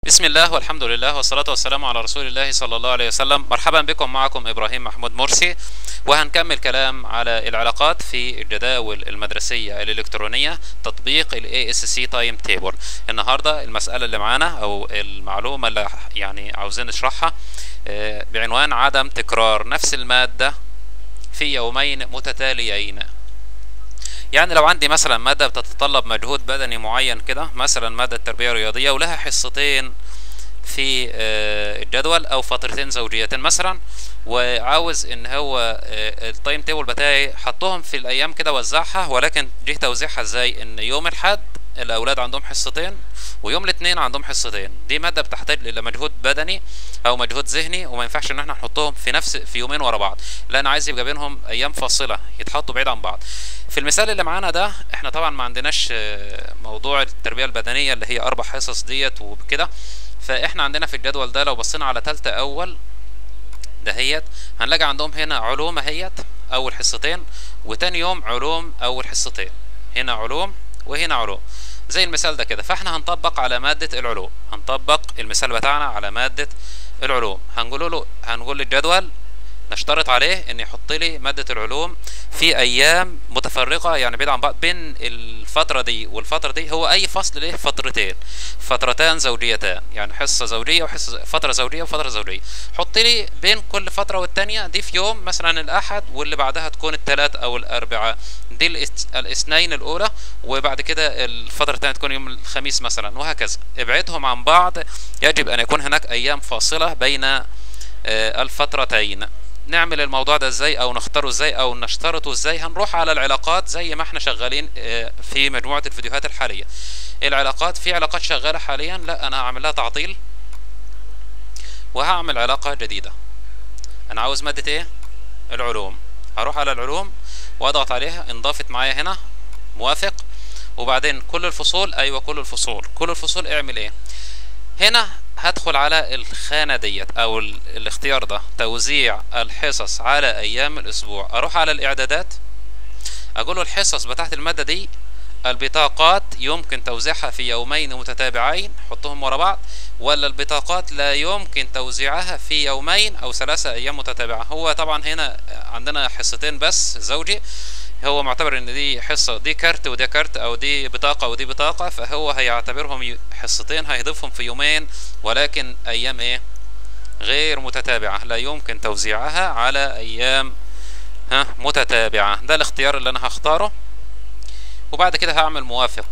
بسم الله والحمد لله والصلاة والسلام على رسول الله صلى الله عليه وسلم مرحبا بكم معكم إبراهيم محمود مرسي وهنكمل كلام على العلاقات في الجداول المدرسية الإلكترونية تطبيق ال ASC Time Table النهاردة المسألة اللي معانا أو المعلومة اللي يعني عاوزين نشرحها آه، بعنوان عدم تكرار نفس المادة في يومين متتاليين يعني لو عندي مثلا مادة بتتطلب مجهود بدني معين كده مثلا مادة تربية رياضية ولها حصتين في آه، الجدول او فترتين زوجيتين مثلا وعاوز ان هو آه، التايم تيبل بتاعي حطهم في الايام كده وزعها ولكن جه توزيعها ازاي ان يوم الاحد الاولاد عندهم حصتين ويوم الاثنين عندهم حصتين دي ماده بتحتاج الى مجهود بدني او مجهود ذهني وما ينفعش ان احنا نحطهم في نفس في يومين ورا بعض لا انا عايز يبقى بينهم ايام فاصله يتحطوا بعيد عن بعض في المثال اللي معانا ده احنا طبعا ما عندناش آه، موضوع التربيه البدنيه اللي هي اربع حصص ديت وكده فاحنا عندنا في الجدول ده لو بصينا على تالتة اول دهيت هنلاقي عندهم هنا علوم اهيت اول حصتين وتاني يوم علوم اول حصتين هنا علوم وهنا علوم زي المثال ده كده فاحنا هنطبق على مادة العلوم هنطبق المثال بتاعنا على مادة العلوم هنقول له هنقول للجدول نشترط عليه ان يحط لي مادة العلوم في ايام متفرقة يعني بعيد عن بعض بين الفترة دي والفترة دي هو اي فصل له فترتين فترتان زوجيتان يعني حصة زوجية وحصة فترة زوجية وفترة زوجية حط لي بين كل فترة والتانية دي في يوم مثلا الاحد واللي بعدها تكون الثلاث او الاربعاء دي الاس- الاثنين الاولى وبعد كده الفترة الثانية تكون يوم الخميس مثلا وهكذا ابعدهم عن بعض يجب ان يكون هناك ايام فاصلة بين آه، الفترتين نعمل الموضوع ده ازاي او نختاره ازاي او نشترطه ازاي هنروح على العلاقات زي ما احنا شغالين آه، في مجموعة الفيديوهات الحالية العلاقات في علاقات شغالة حاليا لا انا هعمل لها تعطيل وهعمل علاقة جديدة انا عاوز مادة ايه العلوم هروح على العلوم واضغط عليها انضافت معايا هنا موافق وبعدين كل الفصول ايوه كل الفصول كل الفصول اعمل ايه هنا هدخل على الخانة ديت او ال- الاختيار ده توزيع الحصص على ايام الاسبوع اروح على الاعدادات اقول له الحصص بتاعت المادة دي البطاقات يمكن توزيعها في يومين متتابعين حطهم ورا بعض ولا البطاقات لا يمكن توزيعها في يومين او ثلاثة ايام متتابعة هو طبعا هنا عندنا حصتين بس زوجي هو معتبر ان دي حصة دي كارت وده كارت او دي بطاقة ودي بطاقة فهو هيعتبرهم ي- حصتين هيضيفهم في يومين ولكن ايام ايه غير متتابعة لا يمكن توزيعها على ايام ها متتابعة ده الاختيار اللي انا هختاره وبعد كده هعمل موافق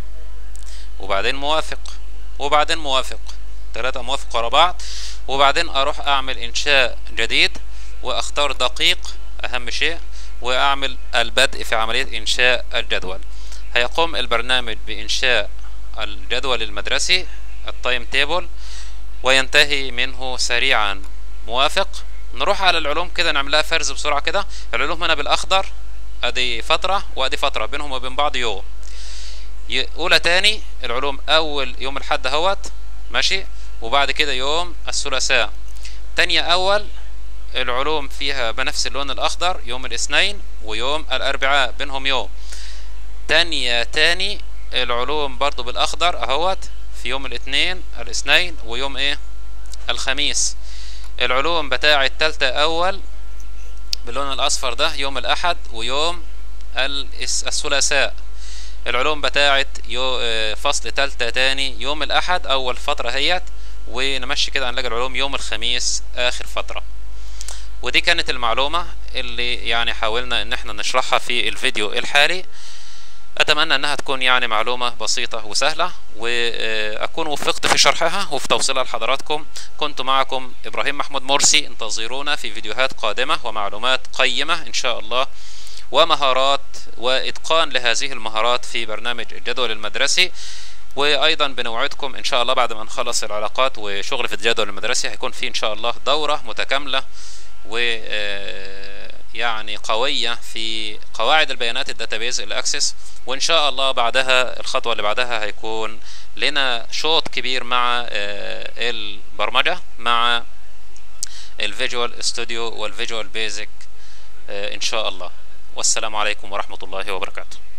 وبعدين موافق وبعدين موافق ثلاثة موافق ورا بعض وبعدين اروح اعمل انشاء جديد واختار دقيق اهم شيء واعمل البدء في عملية انشاء الجدول هيقوم البرنامج بانشاء الجدول المدرسي التايم تيبل وينتهي منه سريعا موافق نروح على العلوم كده نعملها فرز بسرعة كده العلوم هنا بالاخضر ادي فترة وادي فترة بينهم وبين بعض يوم ي- اولى تاني العلوم اول يوم الحد اهوت ماشي وبعد كده يوم الثلاثاء تانية اول العلوم فيها بنفس اللون الاخضر يوم الاثنين ويوم الاربعاء بينهم يوم تانية تاني العلوم برضو بالاخضر اهوت في يوم الاثنين الاثنين ويوم ايه الخميس العلوم بتاع التالتة اول باللون الاصفر ده يوم الاحد ويوم الاس- الثلاثاء العلوم بتاعت يو آه، فصل تالتة تاني يوم الاحد اول فترة هيت ونمشي كده هنلاقي العلوم يوم الخميس اخر فترة ودي كانت المعلومة اللي يعني حاولنا ان احنا نشرحها في الفيديو الحالي اتمنى انها تكون يعني معلومة بسيطة وسهلة واكون وفقت في شرحها وفي توصيلها لحضراتكم كنت معكم ابراهيم محمود مرسي انتظرونا في فيديوهات قادمة ومعلومات قيمة ان شاء الله ومهارات واتقان لهذه المهارات في برنامج الجدول المدرسي وايضا بنوعدكم ان شاء الله بعد ما نخلص العلاقات وشغل في الجدول المدرسي هيكون في ان شاء الله دورة متكاملة و آه، يعني قوية في قواعد البيانات الداتابيز الاكسس وان شاء الله بعدها الخطوة اللي بعدها هيكون لنا شوط كبير مع آه، البرمجة مع الفيجوال ستوديو والفيجوال بيزك ان شاء الله والسلام عليكم ورحمة الله وبركاته